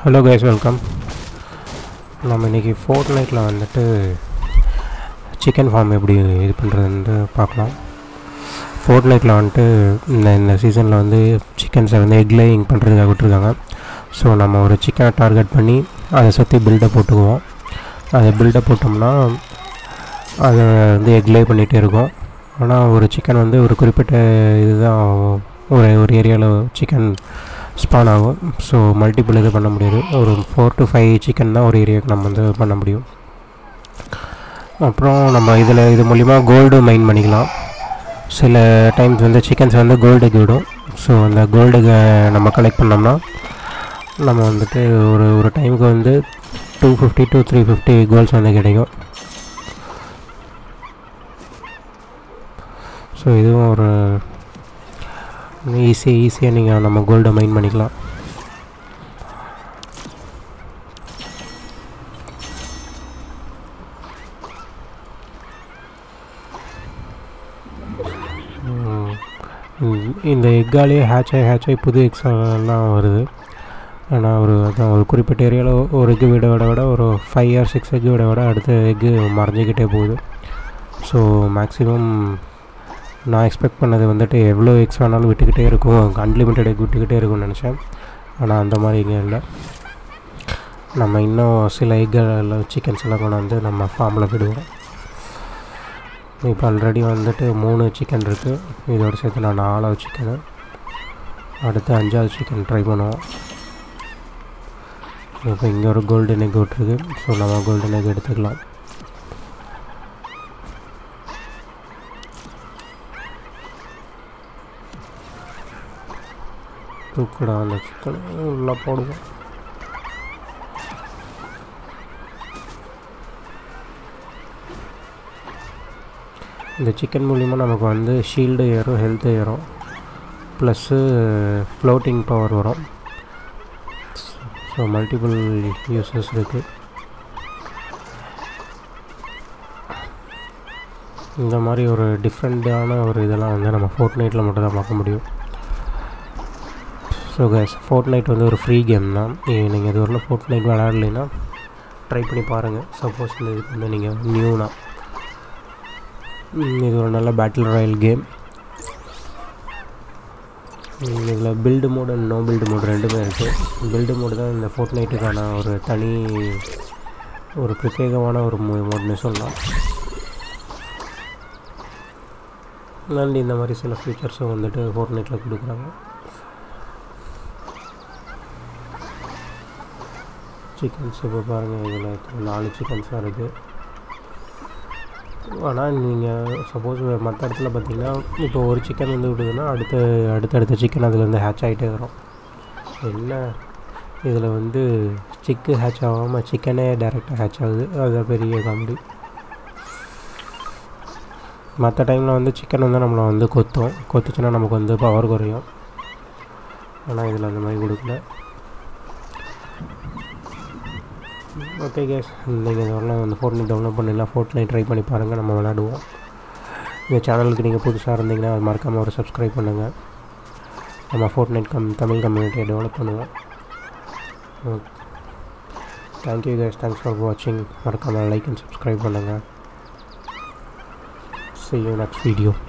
hello guys welcome நம்ம இன்றைக்கி fort நைட்டில் வந்துட்டு சிக்கன் ஃபார்ம் எப்படி இது பண்ணுறதுன்னு பார்க்கலாம் ஃபோர்ட் நைட்டில் வந்துட்டு இந்த இந்த சீசனில் வந்து சிக்கன்ஸை வந்து எக் லேயிங் பண்ணுறதுக்காக விட்ருக்காங்க ஸோ நம்ம ஒரு சிக்கனை டார்கெட் பண்ணி அதை சுற்றி பில்டை போட்டுக்குவோம் அதை பில்டை போட்டோம்னா அதை வந்து எக் லே பண்ணிகிட்டே இருக்கும் ஆனால் ஒரு சிக்கன் வந்து ஒரு குறிப்பிட்ட இதுதான் ஒரு ஒரு ஏரியாவில் சிக்கன் ஸ்பான் ஆகும் ஸோ மல்டிபிள் இது பண்ண முடியாது ஒரு ஃபோர் டு ஃபைவ் சிக்கன் தான் ஒரு ஏரியாவுக்கு நம்ம வந்து பண்ண முடியும் அப்புறம் நம்ம இதில் இது மூலிமா கோல்டு மைன் பண்ணிக்கலாம் சில டைம்ஸ் வந்து சிக்கன்ஸ் வந்து கோல்டுக்கு விடும் ஸோ அந்த கோல்டுக்கு நம்ம கலெக்ட் பண்ணோம்னா நம்ம வந்துட்டு ஒரு ஒரு டைமுக்கு வந்து two fifty to three fifty goals வந்து கிடைக்கும் ஸோ இதுவும் ஒரு ஈஸியாக ஈஸியாக நீங்கள் நம்ம கோல்டை மைன் பண்ணிக்கலாம் ம், இந்த- இந்த எக்காலேயே ஹேட்ச் ஆகி ஹேட்ச் ஆகி புது எக்ஸ் எல்லாம் வருது ஆனால் ஒரு அதான் ஒரு குறிப்பிட்ட ஏரியாவில் ஒரு எக்கு விட விட விட ஒரு ஃபைவ் ஆர் சிக்ஸ் எக்கு விட விட அடுத்த எக்கு மறைஞ்சிக்கிட்டே போகுது ஸோ மேக்ஸிமம் நான் எக்ஸ்பெக்ட் பண்ணது வந்துட்டு எவ்வளோ எக்ஸ் வேணாலும் விட்டுக்கிட்டே இருக்கும் அன்லிமிட்டட் எக் விட்டுக்கிட்டே இருக்கும்னு நினச்சேன் ஆனால் அந்த மாதிரி இங்கே இல்லை நம்ம இன்னும் சில எக்கெல்லாம் சிக்கன்ஸ் எல்லாம் கொண்டாந்து நம்ம ஃபார்மில் விடுவோம் இப்போ ஆல்ரெடி வந்துட்டு மூணு சிக்கன் இருக்குது இதோட சேர்த்து நான் நாலாவது சிக்கனு அடுத்து அஞ்சாவது சிக்கன் ட்ரை பண்ணுவோம் இப்போ இங்கே ஒரு கோல்டன் எக் விட்டுருக்கு ஸோ நம்ம கோல்டன் எக் எடுத்துக்கலாம் தூக்கடா அந்த சிக்கன் உள்ள போடுவோம் இந்த சிக்கன் மூலிமா நமக்கு வந்து ஷீல்டு ஏறும் ஹெல்த்து ஏறும் ப்ளஸ்ஸு ஃப்ளோட்டிங் பவர் வரும் ஸோ மல்டிபிள் யூசஸ் இருக்குது இந்த மாதிரி ஒரு டிஃப்ரெண்ட்டான ஒரு இதெல்லாம் வந்து நம்ம ஃபோர்ட் நைட்டில் மட்டும் தான் பார்க்க முடியும் ஸோ கேஸ் ஃபோர்ட் நைட் வந்து ஒரு ஃப்ரீ கேம் தான் நீங்கள் இது வரலாம் ஃபோர்ட் நைட் விளையாடலைன்னா ட்ரை பண்ணி பாருங்கள் சப்போஸ் இந்த இதுக்கு வந்து நீங்கள் நியூனா இது ஒரு நல்ல பேட்டில் ராயல் கேம் இதில் build mode and no build mode ரெண்டுமே இருக்குது பில்டு மோடு தான் இந்த ஃபோர்ட் நைட்டுக்கான ஒரு தனி ஒரு பிரத்யேகமான ஒரு மோட்னு சொல்லலாம் அண்ட் இந்த மாதிரி சில ஃபீச்சர்ஸும் வந்துட்டு ஃபோர்ட் நைட்டில் கொடுக்குறாங்க சிக்கன்ஸ் இப்போ பாருங்கள் இதில் நாலு சிக்கன்ஸாக இருக்குது ஆனால் நீங்கள் சப்போஸ் மற்ற இடத்துல பார்த்தீங்கன்னா இப்போ ஒரு சிக்கன் வந்து விடுதுன்னா அடுத்த அடுத்தடுத்த சிக்கன் அதில் வந்து ஹேட்ச் ஆகிட்டே வரும் என்ன இதில் வந்து சிக்கு ஹேட்ச் ஆகாமல் சிக்கனே டேரெக்டாக ஹேட்ச் ஆகுது அதுதான் பெரிய காமெடி மற்ற டைமில் வந்து சிக்கன் வந்து நம்மளை வந்து கொத்தும் கொத்துச்சுன்னா நமக்கு வந்து பவர் குறையும் ஆனால் இதில் அந்த மாதிரி கொடுக்கல ஓகே கேஸ் நீங்கள் இதெல்லாம் வந்து ஃபோர்ட் நைட் டவுன்லோட் பண்ணிடலாம் ஃபோர்ட் நைட் ட்ரை பண்ணி பாருங்கள் நம்ம விளாடுவோம் இந்த சேனலுக்கு நீங்கள் புதுசாக இருந்தீங்கன்னா அது மறக்காமல் ஒரு சப்ஸ்கிரைப் பண்ணுங்கள் நம்ம ஃபோர்ட் நைட் கம் தமிழ் கம்யூனிட்டியை டெவலப் பண்ணுவோம் தேங்க்யூ கேஸ் தேங்க்ஸ் ஃபார் வாட்சிங் மறக்காமல் லைக் அண்ட் சப்ஸ்கிரைப் பண்ணுங்கள் see you next video